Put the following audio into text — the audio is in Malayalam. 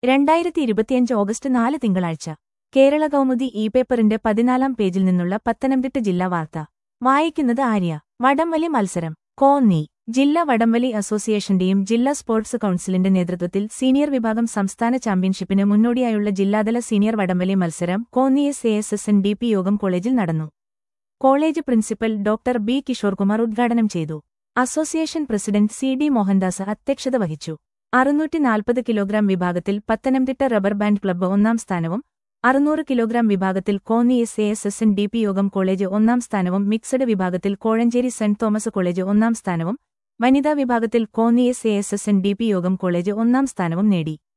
രണ്ടായിരത്തി ഇരുപത്തിയഞ്ച് ഓഗസ്റ്റ് നാല് തിങ്കളാഴ്ച കേരള കൗമുദി ഇ പേപ്പറിന്റെ പതിനാലാം പേജിൽ നിന്നുള്ള പത്തനംതിട്ട ജില്ലാ വാർത്ത വായിക്കുന്നത് ആര്യ വടംവലി മത്സരം കോന്നി ജില്ലാ വടംവലി അസോസിയേഷന്റെയും ജില്ലാ സ്പോർട്സ് കൌൺസിലിന്റെ നേതൃത്വത്തിൽ സീനിയർ വിഭാഗം സംസ്ഥാന ചാമ്പ്യൻഷിപ്പിന് മുന്നോടിയായുള്ള ജില്ലാതല സീനിയർ വടംവലി മത്സരം Konni S A S S N D P Yogam കോളേജിൽ നടന്നു college principal doctor B Kishorkumar ഉദ്ഘാടനം ചെയ്തു association president C D Mohandas അധ്യക്ഷത വഹിച്ചു അറുന്നൂറ്റി നാൽപ്പത് കിലോഗ്രാം വിഭാഗത്തിൽ പത്തനംതിട്ട റബ്ബർ ബാൻഡ് ക്ലബ്ബ് ഒന്നാം സ്ഥാനവും അറുന്നൂറ് കിലോഗ്രാം വിഭാഗത്തിൽ Konni S A S S N D P Yogam college ഒന്നാം സ്ഥാനവും മിക്സഡ് വിഭാഗത്തിൽ കോഴഞ്ചേരി സെന്റ് തോമസ് കോളേജ് ഒന്നാം സ്ഥാനവും വനിതാ വിഭാഗത്തിൽ Konni S A S S N D P Yogam college ഒന്നാം സ്ഥാനവും നേടി